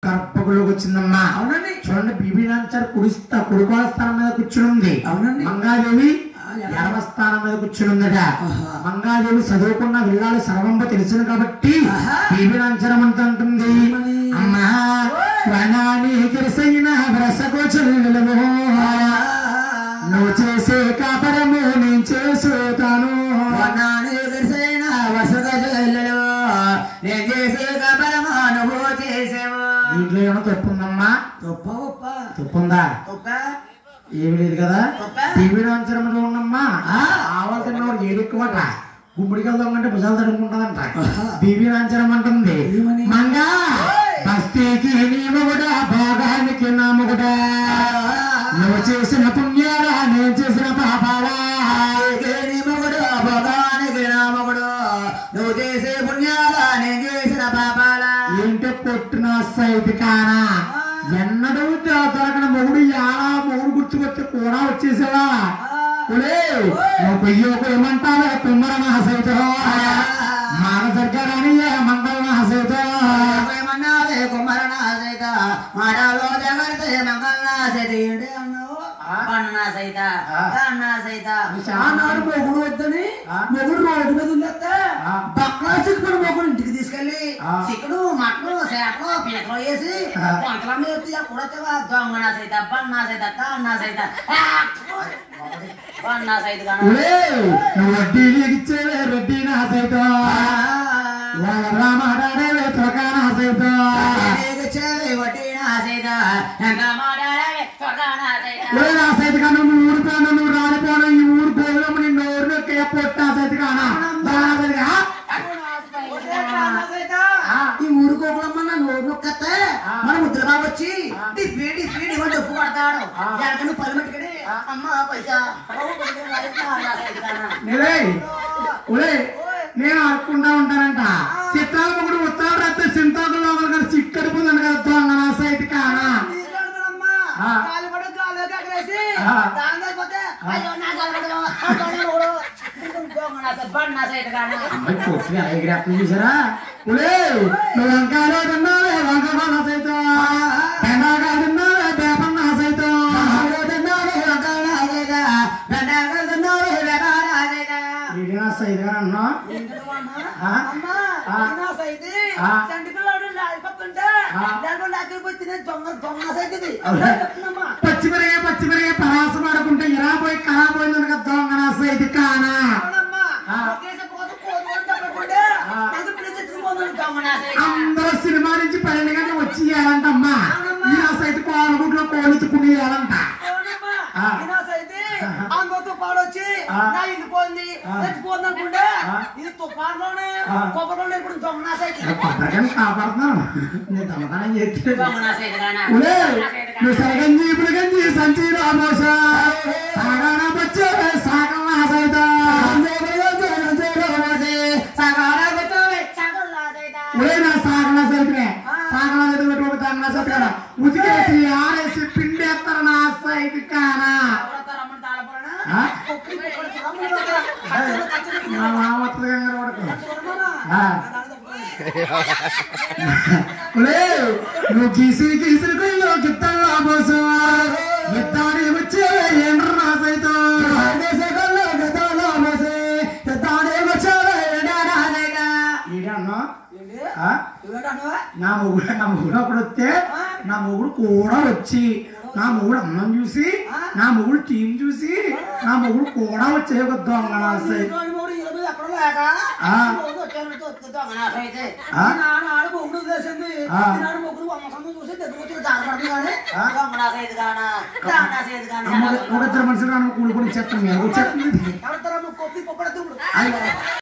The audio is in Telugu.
గర్భగుడిలోకి వచ్చిందమ్మా అవునండి చూడండి బీబీ నాంచారు కుడిస్తా కుడికోల స్థానం మీద కూర్చుని ఉంది అవునండి. మంగాదేవి ఆ, ఎలా? ఎడమ స్థానం మీద కూర్చుని ఉందట ఆహా. మంగాదేవి చదువుకున్న విల్లాలు సర్వంబ తెలుసును కాబట్టి ఆహా. బీబీ నాంచరం అంటుంది ఏమని? అమ్మా ప్రాణాన్ని తెలిసైన వ్రసకు చెల్లెలము నువ్వు చేసే కాపరము నేను చేసుతాను వనాన్ని ఎగిరిసైన వసుగ చెల్లెలు నేను చేసే కబలమా నువ్వు చేసేవు దీంట్లో ఏమైనా తప్పు ఉందమ్మా గొప్ప గొప్ప తప్పుందా గొప్ప ఏమి లేదు కదా గొప్ప టీవీ నాంచరంలో ఉన్నమ్మా ఆ. ఆవల తిన్నవాడు ఏడు ఎక్కువట గుమ్మడికి వెళ్దామంటే భుజాలు తడుముకుంటదంట ఆహా. బీబీ నాంచరం అంటుంది ఏమని? మంగా ఓయ్. బస్తీకి నీవు కూడా భోగానికి నాము కూడా నువ్వు చేసిన పుణ్యాలా నేను చేసిన పాపాలా నీ మొగుడు భగానికి నా మొగుడు నువ్వు చేసే పుణ్యాల నేను చేసిన పాపాల ఏంటి పొట్టిన సైతి కానా ఎన్నడూ దొరకన మొగుడు యాలా మొగుడు గుర్తుకొచ్చి కూడా వచ్చేసావా ఒలే నువ్వు కొయ్యో కొయ్యమంటావే కుమ్మర మహాసైతో మాన జరగాలని మంగళ మహాసైతో ఏమన్నావే కుమ్మరణ సైత మాటలో జగడితే మంగళ సైత ఏంటి అన్నావు అన్నా సైత అన్నా సైత ఆనాడు మొగుడు వద్దని ఆ. మొగుడు రోడ్డు మీద ఉందత్తే ఆ. బక్కలా చిక్కుడు మొగుడు ఇంటికి తీసుకెళ్ళి ఆ. చిక్కుడు మటను చేపలు పీకలు వేసి ఆ. వంటల మీద కూడతావా దొంగన సైత బన్నా సైత తాన్నా సైత ఆ! బన్నా సైత గానా. ఒలే నువ్వు వడ్డీలు ఇచ్చేవే రెడ్డి నా సైతో వాళ్ళ మాట్లాడేవే త్వక నా సైతో ఒలే నా సైతు కాను నువ్వు ఊరుకోను నువ్వు రాలిపోను ఈ ఊరు గోవిలమ్మ నిన్ను ఊరు నొక్కే పొట్ట సైతు కానా దానా సైతుగా? ఈ ఊరు కోకులమ్మ నోరు నొక్కతే మన ముద్దుల బాబు వచ్చి డిప్పి డిప్పి డివ్వ డప్పు కొడతాడు ఎనకను పలుమెట్టుకడి అమ్మ పైసా నిలే ఒలే నేను ఆడుకుంటా ఉంటానంట చిత్రాల మొగుడు ఉత్తరాలు రాస్తే సింతాకులు ఒకరు సిక్కడిపోతుంది కదా దొంగ నా సైతు కానా ఆ. ఆ. అమ్మాయి పొట్టిగా ఎగిరేస్తుంది చూసారా ఒలే నువ్వు వంకాయలు తిన్నావే వంక కొన సైతం బెండకాయ తిన్నావే బేపన్న సైతం ఇది నా సైతుగా అన్నా ఆ? ఆ. ఆ. అవునా? పచ్చిమిరగా పచ్చిమిరగా పరాసం ఆడుకుంటే ఇలా పోయి కరా పోయింది కదా దొంగ నా సైతు కానా ఆ. అందరూ సినిమా నుంచి పన్నెండు గంటలు వచ్చి ఇవ్వాలంటమ్మా ఈ నా సైతు కోలగుట్లో కోలెత్తుకుని ఇవ్వాలంట ఆ. అందరితో పాడొచ్చి ఆ. నా ఇంటి పోయింది ఆ. చచ్చిపోయింది అనుకుంటే ఆ. ఇది తుఫాన్లోనే ఆ. కొబ్బరిలో ఇప్పుడు దొంగ నా సైకిల్ కొబ్బరికాయని కాపాడుతున్నాను నేను దొంగతనం చేస్తే దొంగ నా సైకిల్ గానా? ఉలే నా సైకిల్ గానా? నువ్వు సరగంజి ఇప్పుడు గంజి సంచి రామోస సాగాన బచ్చే సాగం నా సైత ఉలే నా సాగన సైతనే సాగన సైత పెట్టుకోక తాగన సైత కదా ఉతికేసి ఆరేసి పిండేస్తారు నా సైత కానా ఆ? నా మామత్తగా వరకు ఆ. ఉలే నువ్వు గీసి గీసి కొయ్యో గిత్తల్లో పోసు గిత్తాని వచ్చే ఏండ్ర నా సైతం ఈడన్నా ఆ? నా మొగుడు నా మొగుడు అప్పుడు వస్తే నా మొగుడు కూడా వచ్చి నా మొగుడు అన్నం చూసి నా మొగుడు టీం చూసి నా మొగుడు కూడా వచ్చే ఒక దొంగ నా సైతం ఆ. ఆ. ఆ. ఒక ఇద్దరు మనుషులు నన్ను కూడుకుని చెప్తాను మీరు చెప్తుంది ఎవరితో కొప్పి పొప్పడ తుప్పుడు అయ్యో